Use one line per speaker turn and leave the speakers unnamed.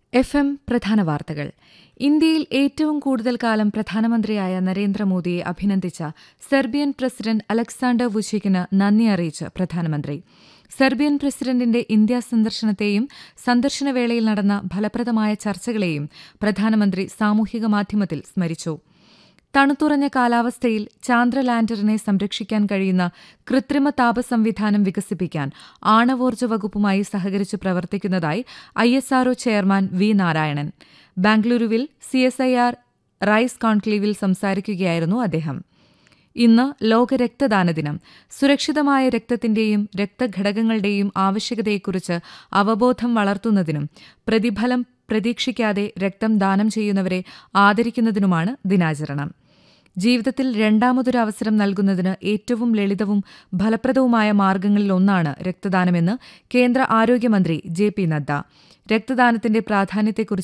F M പ്രധാന വാർത്തകൾ ഇന്ത്യയിൽ ഏറ്റവും കൂടുതൽ കാലം പ്രധാനമന്ത്രിയായ നരേന്ദ്രമോദിയെ അഭിനന്ദിച്ച സെർബിയൻ പ്രസിഡന്റ് അലക്സാണ്ടർ വുച്ചിക്കിന് നന്ദി അറിയിച്ച് പ്രധാനമന്ത്രി സെർബിയൻ പ്രസിഡന്റിന്റെ ഇന്ത്യ സന്ദർശനത്തെയും സന്ദർശനവേളയിൽ നടന്ന ഫലപ്രദമായ ചർച്ചകളെയും പ്രധാനമന്ത്രി സാമൂഹിക മാധ്യമത്തിൽ സ്മരിച്ചു തണുത്തുറഞ്ഞ കാലാവസ്ഥയിൽ ചാന്ദ്ര ലാൻഡറിനെ സംരക്ഷിക്കാൻ കഴിയുന്ന കൃത്രിമ താപ സംവിധാനം വികസിപ്പിക്കാൻ ആണവോർജ്ജ വകുപ്പുമായി സഹകരിച്ച് പ്രവർത്തിക്കുന്നതായി ഐഎസ്ആർഒ ചെയർമാൻ വി നാരായണൻ ബാംഗ്ലൂരുവിൽ സിഎസ്ഐആർ റൈസ് കോൺക്ലേവിൽ സംസാരിക്കുകയായിരുന്നു അദ്ദേഹം ഇന്ന് ലോക രക്തദാന ദിനം സുരക്ഷിതമായ രക്തത്തിന്റെയും രക്തഘടകങ്ങളുടെയും ആവശ്യകതയെക്കുറിച്ച് അവബോധം വളർത്തുന്നതിനും പ്രതിഫലം പ്രതീക്ഷിക്കാതെ രക്തം ദാനം ചെയ്യുന്നവരെ ആദരിക്കുന്നതിനുമാണ് ദിനാചരണം ജീവിതത്തിൽ രണ്ടാമതൊരു അവസരം നൽകുന്നതിന് ഏറ്റവും ലളിതവും ഫലപ്രദവുമായ മാർഗങ്ങളിലൊന്നാണ് രക്തദാനമെന്ന് കേന്ദ്ര ആരോഗ്യമന്ത്രി ജെ പി നദ്ദ രക്തദാനത്തിന്റെ പ്രാധാന്യത്തെക്കുറിച്ച്